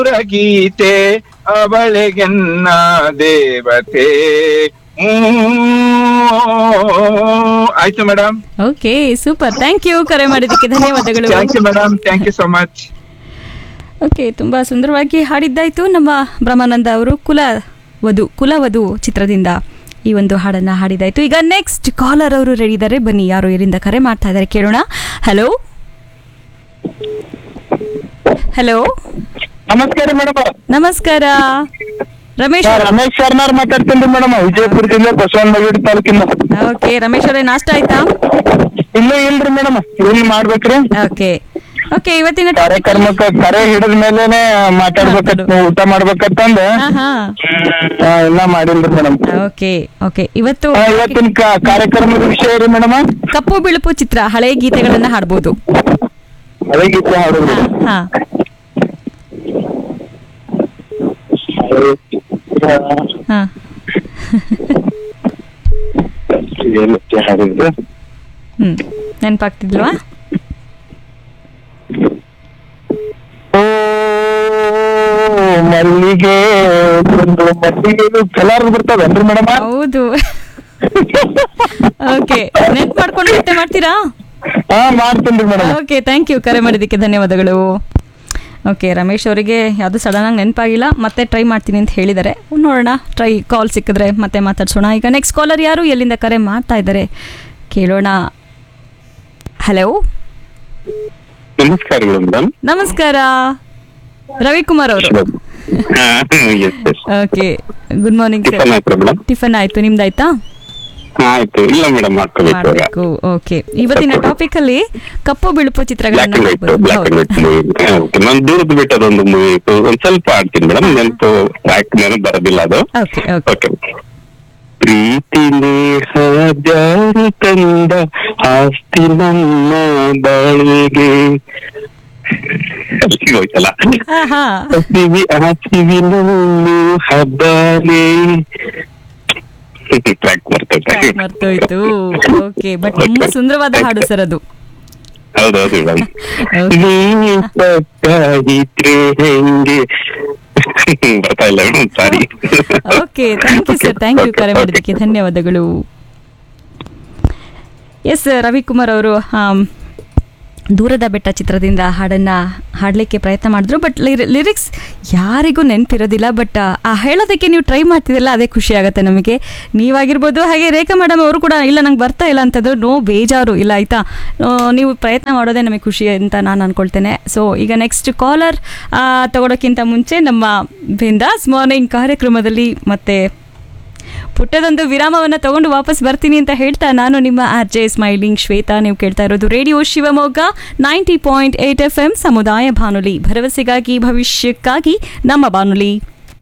ಗೀತೆ ಅವಳೆಗೆನ್ನ ದೇವತೆ ಹ್ಮ್. ಆಯ್ತು madam okay super thank you ಕರೆ ಮಾಡಿದ್ದಕ್ಕೆ ಧನ್ಯವಾದಗಳು thank you madam thank you so much okay ತುಂಬಾ ಸುಂದರವಾಗಿ ಹಾಡಿದ್ದಾಯ್ತು ನಮ್ಮ ಬ್ರಹ್ಮಾನಂದ ಅವರು ಕುಲ ವಧು ಕುಲವಧು ಚಿತ್ರದಿಂದ ಈ ಒಂದು ಹಾಡನ್ನ ಹಾಡಿದಾಯ್ತು ಈಗ ನೆಕ್ಸ್ಟ್ ಕಾಲರ್ ಅವರು ರೆಡಿ ಇದ್ದಾರೆ ಬನ್ನಿ ಯಾರು ಇದರಿಂದ ಕರೆ ಮಾಡ್ತಾ ಇದ್ದಾರೆ ಕೇಳೋಣ ಹಲೋ ಹಲೋ ನಮಸ್ಕಾರ ಮೇಡಮ್ ನಮಸ್ಕಾರ ರಮೇಶ್ ಅವ್ರು- ರಮೇಶ್ ಶರ್ಮಾರ್ ಮಾತಾಡ್ತೀನಿ ಮೇಡಮ್ ವಿಜಯಪುರ ಜಿಲ್ಲೆ ಬಸವನಗುಡಿ ತಾಲೂಕಿನ ಓಕೆ ರಮೇಶ್ ಅವರೇ ನಾಷ್ಟ ಆಯ್ತಾ ಇನ್ನೂ ಇಲ್ರಿ ಮೇಡಮ್ ಏನ್ ಮಾಡ್ಬೇಕ್ರಿ ಓಕೆ ಓಕೆ ಇವತ್ತಿನ ಕಾರ್ಯಕ್ರಮಕ್ಕ ಕರೆ ಹಿಡಿದ ಮೇಲೆನೆ ಮಾತಾಡ್ಬೇಕತ್ ಊಟ ಮಾಡ್ಬೇಕತ್ತಂದ ಹಾ ಹಾ ಆ, ಇನ್ನ ಮಾಡಿಲ್ರಿ ಮೇಡಮ್ ಓಕೆ ಓಕೆ ಇವತ್ತು ಇವತ್ತಿನ ಕಾ- ಕಾರ್ಯಕ್ರಮದ ವಿಷಯ ರೀ ಮೇಡಮ್ ಕಪ್ಪು ಬಿಳುಪು ಚಿತ್ರ ಹಳೆ ಗೀತೆಗಳನ್ನ ಹಾಡ್ಬೋದು ಅದೇ ಗೀತೆ ಹಾಡೋದು ಹಾ ಹಾ ಏನಕ್ಕೆ ಹಾಡಿದ್ರು ಹ್ಮ್ ನೆನಪಾಗ್ತಿದ್ಲ್ವಾ ಓ ಮಲ್ಲಿಗೆ ಒಂದು ಮಲ್ಲಿಗೆ ಕಲರ್ ಬರ್ತದನ್ರಿ ಮೇಡಮ್ ಹೌದು ಓಕೆ ನೆನ್ಪು ಮಾಡ್ಕೊಂಡು ಮತ್ತೆ ಮಾಡ್ತೀರಾ ಹಾ ಮಾಡ್ತೀನಿ ಮೇಡಮ್ ಓಕೆ ಥ್ಯಾಂಕ್ ಯು ಕರೆ ಮಾಡಿದ್ದಕ್ಕೆ ಧನ್ಯವಾದಗಳು ಓಕೆ ರಮೇಶ್ ಅವರಿಗೆ ಯಾವುದು ಸಡನ್ ಆಗಿ ನೆನಪಾಗಿಲ್ಲ ಮತ್ತೆ ಟ್ರೈ ಮಾಡ್ತೀನಿ ಅಂತ ಹೇಳಿದ್ದಾರೆ ನೋಡೋಣ ಟ್ರೈ ಕಾಲ್ ಸಿಕ್ಕಿದ್ರೆ ಮತ್ತೆ ಮಾತಾಡ್ಸೋಣ ಈಗ ನೆಕ್ಸ್ಟ್ ಕಾಲರ್ ಯಾರು ಎಲ್ಲಿಂದ ಕರೆ ಮಾಡ್ತಾ ಇದ್ದಾರೆ ಕೇಳೋಣ ಹಲೋ ನಮಸ್ಕಾರಗಳು ಮೇಡಮ್ ನಮಸ್ಕಾರ ರವಿಕುಮಾರ್ ಅವರು okay good morning sir tiffin ಆಯ್ತು ಮೇಡಮ್ ಟಿಫನ್ ಆಯ್ತು ನಿಮ್ದಾಯ್ತಾ ಆಯ್ತು ಇಲ್ಲ ಮೇಡಮ್ ಮಾಡ್ಕೋಬೇಕು ಇವಾಗ ಮಾಡಬೇಕು ಓಕೆ ಇವತ್ತಿನ ಟಾಪಿಕ್ ಅಲ್ಲಿ ಕಪ್ಪು ಬಿಳುಪು ಬ್ಲಾಕ್ ಚಿತ್ರಗಳನ್ನ ಅಂಡ್ ವೈಟ್ ನೋಡ್ಬೋದು. ಬ್ಲಾಕ್ ಅಂಡ್ ಹೌದು. ವೈಟ್ ಮೂವಿ ನಾನು ದೂರದ ಬಿಟ್ಟದೊಂದು ಮೂವಿ ಒಂದ್ ಸ್ವಲ್ಪ ಆಡ್ತೀನಿ ಮೇಡಮ್ ನೆನಪು ಯಾಕೆ ನೆನಪು ಬರೋದಿಲ್ಲ ಅದು ಓಕೆ ಓಕೆ ಓಕೆ ಪ್ರೀತಿ ನೇಹ ಜಾರಿ ತಂದ ಆಸ್ತಿ ನಮ್ಮ ಬಾಳಿಗೆ ಅಲ್ಲಿಗೆ ಹೋಯ್ತಲ್ಲ ಆಹಾ. ಹಸಿವಿ ಹಸಿವಿನಲ್ಲೂ ಹಬ್ಬನೇ ಟ್ರ್ಯಾಕ್ ಬರ್ತೈತೆ ಮರ್ತೋಯ್ತು ಓಕೆ ಬಟ್ ತುಂಬಾ ಸುಂದರವಾದ ಹಾಡು ಸರ್ ಅದು ಹೌದೌದು ಮೇಡಮ್ Okay. ನೀ ಪಟ್ಟಾಗಿದ್ರೆ ಹೆಂಗೆ ಬರ್ತಾ ಇಲ್ಲ madam sorry okay thank you sir thank you ಕರೆ ಮಾಡಿದ್ದಕ್ಕೆ ಧನ್ಯವಾದಗಳು ಎಸ್ ರವಿಕುಮಾರ್ ಅವರು ಆಮ್, ದೂರದ ಬೆಟ್ಟ ಚಿತ್ರದಿಂದ ಹಾಡನ್ನ ಹಾಡಲಿಕ್ಕೆ ಪ್ರಯತ್ನ ಮಾಡಿದ್ರು ಬಟ್ ಲಿರಿಕ್ಸ್ ಯಾರಿಗೂ ನೆನಪಿರೋದಿಲ್ಲ ಬಟ್ ಆ ಹೇಳೋದಕ್ಕೆ ನೀವು ಟ್ರೈ ಮಾಡ್ತಿದ್ದಿಲ್ಲ ಅದೇ ಖುಷಿ ಆಗುತ್ತೆ ನಮಗೆ ನೀವಾಗಿರ್ಬೋದು ಹಾಗೆ ರೇಖಾ ಮೇಡಮ್ ಅವರು ಕೂಡ ಇಲ್ಲ ನಂಗೆ ಬರ್ತಾ ಇಲ್ಲ ಅಂತಂದ್ರು ನೋ ಬೇಜಾರು ಇಲ್ಲ ಆಯ್ತಾ ಆ, ನೀವು ಪ್ರಯತ್ನ ಮಾಡೋದೇ ನಮಗೆ ಖುಷಿ ಅಂತ ನಾನು ಅನ್ಕೊಳ್ತೇನೆ ಸೊ ಈಗ ನೆಕ್ಸ್ಟ್ ಕಾಲರ್ ತಗೊಳೋಕ್ಕಿಂತ ಮುಂಚೆ ನಮ್ಮ ಬಿಂದಾಸ್ ಮಾರ್ನಿಂಗ್ ಕಾರ್ಯಕ್ರಮದಲ್ಲಿ ಮತ್ತೆ ಪುಟ್ಟದೊಂದು ವಿರಾಮವನ್ನು ತಗೊಂಡು ವಾಪಸ್ ಬರ್ತೀನಿ ಅಂತ ಹೇಳ್ತಾ ನಾನು ನಿಮ್ಮ ಆರ್ ಜೆ ಸ್ಮೈಲಿಂಗ್ ಶ್ವೇತಾ ನೀವು ಕೇಳ್ತಾ ಇರೋದು radio Shivamogga ninety point eight F M ಸಮುದಾಯ ಬಾನುಲಿ ಭರವಸೆಗಾಗಿ ಭವಿಷ್ಯಕ್ಕಾಗಿ ನಮ್ಮ ಬಾನುಲಿ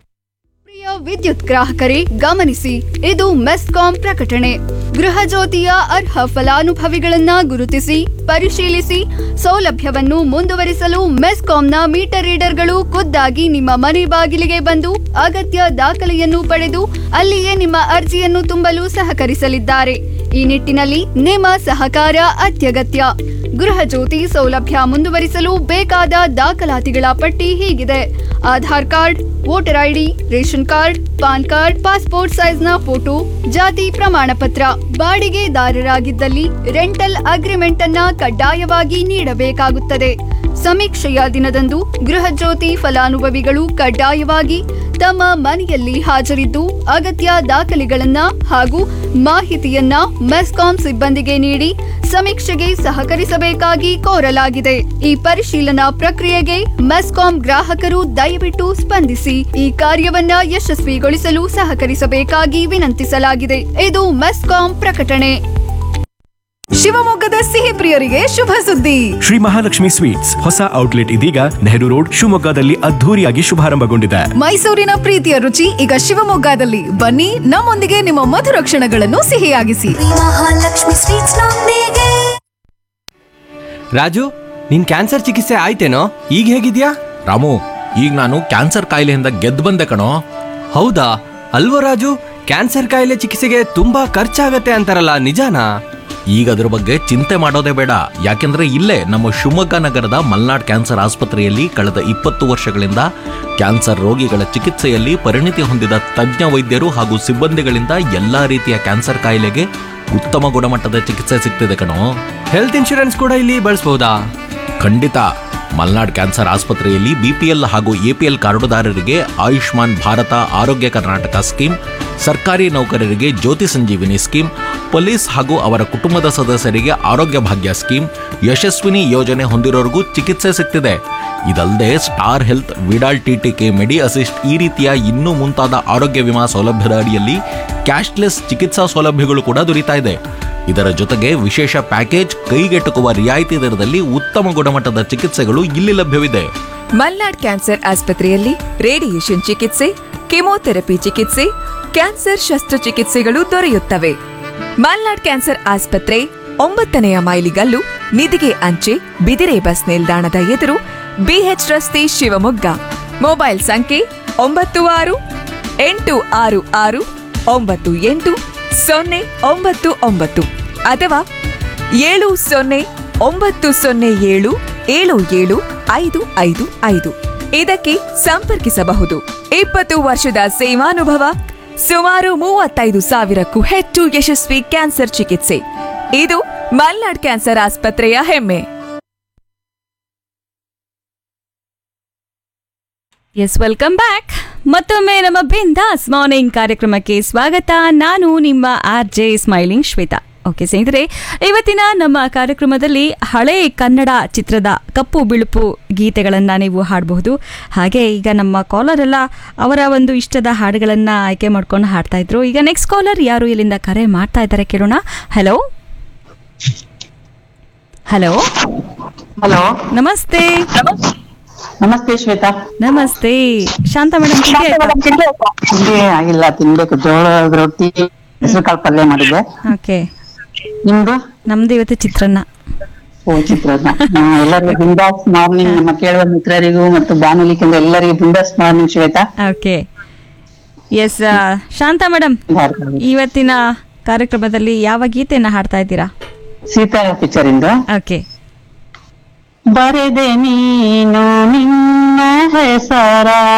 ಪ್ರಿಯ ವಿದ್ಯುತ್ ಗ್ರಾಹಕರೇ ಗಮನಿಸಿ ಇದು ಮೆಸ್ಕಾಂ ಪ್ರಕಟಣೆ ಗೃಹ ಜ್ಯೋತಿಯ ಅರ್ಹ ಫಲಾನುಭವಿಗಳನ್ನ ಗುರುತಿಸಿ ಪರಿಶೀಲಿಸಿ ಸೌಲಭ್ಯವನ್ನು ಮುಂದುವರಿಸಲು ಮೆಸ್ಕಾಂನ ಮೀಟರ್ ರೀಡರ್ಗಳು ಖುದ್ದಾಗಿ ನಿಮ್ಮ ಮನೆ ಬಾಗಿಲಿಗೆ ಬಂದು ಅಗತ್ಯ ದಾಖಲೆಯನ್ನು ಪಡೆದು ಅಲ್ಲಿಯೇ ನಿಮ್ಮ ಅರ್ಜಿಯನ್ನು ತುಂಬಲು ಸಹಕರಿಸಲಿದ್ದಾರೆ ಈ ನಿಟ್ಟಿನಲ್ಲಿ ನಿಮ್ಮ ಸಹಕಾರ ಅತ್ಯಗತ್ಯ ಗೃಹ ಜ್ಯೋತಿ ಸೌಲಭ್ಯ ಮುಂದುವರಿಸಲು ಬೇಕಾದ ದಾಖಲಾತಿಗಳ ಪಟ್ಟಿ ಹೀಗಿದೆ Aadhaar card voter ID ration card PAN card passport ಸೈಜ್ನ ಫೋಟೋ ಜಾತಿ ಪ್ರಮಾಣ ಪತ್ರ ಬಾಡಿಗೆದಾರರಾಗಿದ್ದಲ್ಲಿ ರೆಂಟಲ್ ಅಗ್ರಿಮೆಂಟ್ ಅನ್ನ ಕಡ್ಡಾಯವಾಗಿ ನೀಡಬೇಕಾಗುತ್ತದೆ ಸಮೀಕ್ಷೆಯ ದಿನದಂದು ಗೃಹ ಜ್ಯೋತಿ ಫಲಾನುಭವಿಗಳು ಕಡ್ಡಾಯವಾಗಿ ತಮ್ಮ ಮನೆಯಲ್ಲಿ ಹಾಜರಿದ್ದು ಅಗತ್ಯ ದಾಖಲೆಗಳನ್ನ ಹಾಗೂ ಮಾಹಿತಿಯನ್ನ ಮೆಸ್ಕಾಂ ಸಿಬ್ಬಂದಿಗೆ ನೀಡಿ ಸಮೀಕ್ಷೆಗೆ ಸಹಕರಿಸಬೇಕಾಗಿ ಕೋರಲಾಗಿದೆ ಈ ಪರಿಶೀಲನಾ ಪ್ರಕ್ರಿಯೆಗೆ ಮೆಸ್ಕಾಂ ಗ್ರಾಹಕರು ದಯವಿಟ್ಟು ಸ್ಪಂದಿಸಿ ಈ ಕಾರ್ಯವನ್ನ ಯಶಸ್ವಿಗೊಳಿಸಲು ಸಹಕರಿಸಬೇಕಾಗಿ ವಿನಂತಿಸಲಾಗಿದೆ ಇದು ಮೆಸ್ಕಾಂ ಪ್ರಕಟಣೆ ಶಿವಮೊಗ್ಗದ ಸಿಹಿ ಪ್ರಿಯರಿಗೆ ಶುಭ ಸುದ್ದಿ ಶ್ರೀ ಮಹಾಲಕ್ಷ್ಮಿ ಸ್ವೀಟ್ಸ್ ಹೊಸ ಔಟ್ಲೆಟ್ ಇದೀಗ ನೆಹರು ರೋಡ್ ಶಿವಮೊಗ್ಗದಲ್ಲಿ ಅದ್ಧೂರಿಯಾಗಿ ಶುಭಾರಂಭಗೊಂಡಿದೆ ಮೈಸೂರಿನ ಪ್ರೀತಿಯ ರುಚಿ ಈಗ ಶಿವಮೊಗ್ಗದಲ್ಲಿ ಬನ್ನಿ ನಮ್ಮೊಂದಿಗೆ ನಿಮ್ಮ ಮಧುರ ಕ್ಷಣಗಳನ್ನು ಸಿಹಿಯಾಗಿಸಿ ಮಹಾಲಕ್ಷ್ಮಿ ಸ್ವೀಟ್ಸ್ ನೊಂದಿಗೆ ರಾಜು ನಿನ್ ಕ್ಯಾನ್ಸರ್ ಚಿಕಿತ್ಸೆ ಆಯ್ತೇನೋ ಈಗ ಹೇಗಿದ್ಯಾ ರಾಮು ಈಗ ನಾನು ಕ್ಯಾನ್ಸರ್ ಕಾಯಿಲೆಯಿಂದ ಗೆದ್ದು ಬಂದೆ ಕಣೋ ಹೌದಾ ಅಲ್ವೋ ರಾಜು ಕ್ಯಾನ್ಸರ್ ಕಾಯಿಲೆ ಚಿಕಿತ್ಸೆಗೆ ತುಂಬಾ ಖರ್ಚಾಗತ್ತೆ ಅಂತಾರಲ್ಲ ನಿಜಾನಾ ಈಗ ಅದ್ರ ಬಗ್ಗೆ ಚಿಂತೆ ಮಾಡೋದೇ ಬೇಡ ಯಾಕೆಂದ್ರೆ ಇಲ್ಲೇ ನಮ್ಮ ಶಿವಮೊಗ್ಗ ನಗರದ ಮಲ್ನಾಡ್ ಕ್ಯಾನ್ಸರ್ ಆಸ್ಪತ್ರೆಯಲ್ಲಿ ಕಳೆದ ಇಪ್ಪತ್ತು ವರ್ಷಗಳಿಂದ ಕ್ಯಾನ್ಸರ್ ರೋಗಿಗಳ ಚಿಕಿತ್ಸೆಯಲ್ಲಿ ಪರಿಣಿತಿ ಹೊಂದಿದ ತಜ್ಞ ವೈದ್ಯರು ಹಾಗೂ ಸಿಬ್ಬಂದಿಗಳಿಂದ ಎಲ್ಲಾ ರೀತಿಯ ಕ್ಯಾನ್ಸರ್ ಕಾಯಿಲೆಗೆ ಉತ್ತಮ ಗುಣಮಟ್ಟದ ಚಿಕಿತ್ಸೆ ಸಿಗ್ತಿದೆ ಕಣೋ ಹೆಲ್ತ್ ಇನ್ಶೂರೆನ್ಸ್ ಕೂಡ ಇಲ್ಲಿ ಬಳಸ್ಬೋದಾ ಖಂಡಿತ ಮಲ್ನಾಡ್ ಕ್ಯಾನ್ಸರ್ ಆಸ್ಪತ್ರೆಯಲ್ಲಿ ಬಿಪಿಎಲ್ ಹಾಗೂ ಎಪಿಎಲ್ ಕಾರ್ಡುದಾರರಿಗೆ ಆಯುಷ್ಮಾನ್ ಭಾರತ ಆರೋಗ್ಯ ಕರ್ನಾಟಕ ಸ್ಕೀಮ್ ಸರ್ಕಾರಿ ನೌಕರರಿಗೆ ಜ್ಯೋತಿ ಸಂಜೀವಿನಿ ಸ್ಕೀಮ್ ಪೊಲೀಸ್ ಹಾಗೂ ಅವರ ಕುಟುಂಬದ ಸದಸ್ಯರಿಗೆ ಆರೋಗ್ಯ ಭಾಗ್ಯ ಸ್ಕೀಮ್ ಯಶಸ್ವಿನಿ ಯೋಜನೆ ಹೊಂದಿರೋರಿಗೂ ಚಿಕಿತ್ಸೆ ಸಿಗ್ತಿದೆ ಇದಲ್ಲದೆ Star Health Vidal TTK Medi Assist ಈ ರೀತಿಯ ಇನ್ನೂ ಮುಂತಾದ ಆರೋಗ್ಯ ವಿಮಾ ಸೌಲಭ್ಯದ ಅಡಿಯಲ್ಲಿ ಕ್ಯಾಶ್ಲೆಸ್ ಚಿಕಿತ್ಸಾ ಸೌಲಭ್ಯಗಳು ಕೂಡ ದೊರೀತಾ ಇದೆ ಇದರ ಜೊತೆಗೆ ವಿಶೇಷ ಪ್ಯಾಕೇಜ್ ಕೈಗೆಟುಕುವ ರಿಯಾಯಿತಿ ದರದಲ್ಲಿ ಉತ್ತಮ ಗುಣಮಟ್ಟದ ಚಿಕಿತ್ಸೆಗಳು ಇಲ್ಲಿ ಲಭ್ಯವಿದೆ ಮಲ್ನಾಡ್ ಕ್ಯಾನ್ಸರ್ ಆಸ್ಪತ್ರೆಯಲ್ಲಿ ರೇಡಿಯೇಷನ್ ಚಿಕಿತ್ಸೆ ಕೆಮೊಥೆರಪಿ ಚಿಕಿತ್ಸೆ ಕ್ಯಾನ್ಸರ್ ಶಸ್ತ್ರಚಿಕಿತ್ಸೆಗಳು ದೊರೆಯುತ್ತವೆ ಮಲ್ನಾಡ್ ಕ್ಯಾನ್ಸರ್ ಆಸ್ಪತ್ರೆ ಒಂಬತ್ತನೆಯ ಮೈಲಿಗಲ್ಲು ನಿಧಿಗೆ ಅಂಚೆ ಬಿದಿರೆ ಬಸ್ ನಿಲ್ದಾಣದ ಎದುರು ಬಿಎಚ್ ರಸ್ತೆ ಶಿವಮೊಗ್ಗ ಮೊಬೈಲ್ ಸಂಖ್ಯೆ ಒಂಬತ್ತು ಆರು ಎಂಟು ಆರು ಆರು ಒಂಬತ್ತು ಎಂಟು ಸೊನ್ನೆ ಒಂಬತ್ತು ಒಂಬತ್ತು ಅಥವಾ ಏಳು ಸೊನ್ನೆ ಒಂಬತ್ತು ಸೊನ್ನೆ ಏಳು ಏಳು ಏಳು ಐದು ಐದು ಐದು ಇದಕ್ಕೆ ಸಂಪರ್ಕಿಸಬಹುದು ಇಪ್ಪತ್ತು ವರ್ಷದ ಸೇವಾನುಭವ ಸುಮಾರು ಮೂವತ್ತೈದು ಸಾವಿರಕ್ಕೂ ಹೆಚ್ಚು ಯಶಸ್ವಿ ಕ್ಯಾನ್ಸರ್ ಚಿಕಿತ್ಸೆ ಇದು ಮಲ್ನಾಡ್ ಕ್ಯಾನ್ಸರ್ ಆಸ್ಪತ್ರೆಯ ಹೆಮ್ಮೆ ಎಸ್ ವೆಲ್ಕಮ್ ಬ್ಯಾಕ್ ಮತ್ತೊಮ್ಮೆ ನಮ್ಮ ಬಿಂದಾಸ್ ಮಾರ್ನಿಂಗ್ ಕಾರ್ಯಕ್ರಮಕ್ಕೆ ಸ್ವಾಗತ ನಾನು ನಿಮ್ಮ R J smiling Shweta okay ಸ್ನೇಹಿತರೆ ಇವತ್ತಿನ ನಮ್ಮ ಕಾರ್ಯಕ್ರಮದಲ್ಲಿ ಹಳೆ ಕನ್ನಡ ಚಿತ್ರದ ಕಪ್ಪು ಬಿಳುಪು ಗೀತೆಗಳನ್ನು ನೀವು ಹಾಡಬಹುದು ಹಾಗೆ ಈಗ ನಮ್ಮ ಕಾಲರ್ ಎಲ್ಲ ಅವರ ಒಂದು ಇಷ್ಟದ ಹಾಡುಗಳನ್ನು ಆಯ್ಕೆ ಮಾಡ್ಕೊಂಡು ಹಾಡ್ತಾ ಇದ್ರು ಈಗ ನೆಕ್ಸ್ಟ್ ಕಾಲರ್ ಯಾರು ಇಲ್ಲಿಂದ ಕರೆ ಮಾಡ್ತಾ ಇದ್ದಾರೆ ಕೇಳೋಣ ಹಲೋ ಹಲೋ ಹಲೋ ನಮಸ್ತೆ ನಮಸ್ತೆ ಶ್ವೇತಾ ನಮಸ್ತೆ ಶಾಂತ ಮೇಡಮ್ ತಿಂಡಿ ಆಗಿಲ್ಲ ತಿನ್ಬೇಕು ಜೋಳದ ರೊಟ್ಟಿ ಹೆಸರು ಕಾಳು ಪಲ್ಯ ಮಾಡಿದ್ದೆ ಓಕೆ ನಿಮ್ದು ನಮ್ದು ಇವತ್ತು ಚಿತ್ರಾನ್ನ ಓ ಚಿತ್ರಾನ್ನ ಹಾ, ಎಲ್ಲರಿಗೂ ಬಿಂದಾಸ್ ಮಾರ್ನಿಂಗ್ ನಮ್ಮ ಕೇಳುವ ಮಿತ್ರರಿಗೂ ಮತ್ತು ಬಾನುಲಿ ಕೇಂದ್ರ ಎಲ್ಲರಿಗೂ Bindaas morning Shweta okay yes Shanta madam ಇವತ್ತಿನ ಕಾರ್ಯಕ್ರಮದಲ್ಲಿ ಯಾವ ಗೀತೆಯನ್ನ ಹಾಡ್ತಾ ಇದ್ದೀರಾ ಸೀತಾ ಪಿಕ್ಚರ್ ಇಂದ ಓಕೆ ಬರೆದೆ ನೀನು ನಿನ್ನ ಹೆಸರ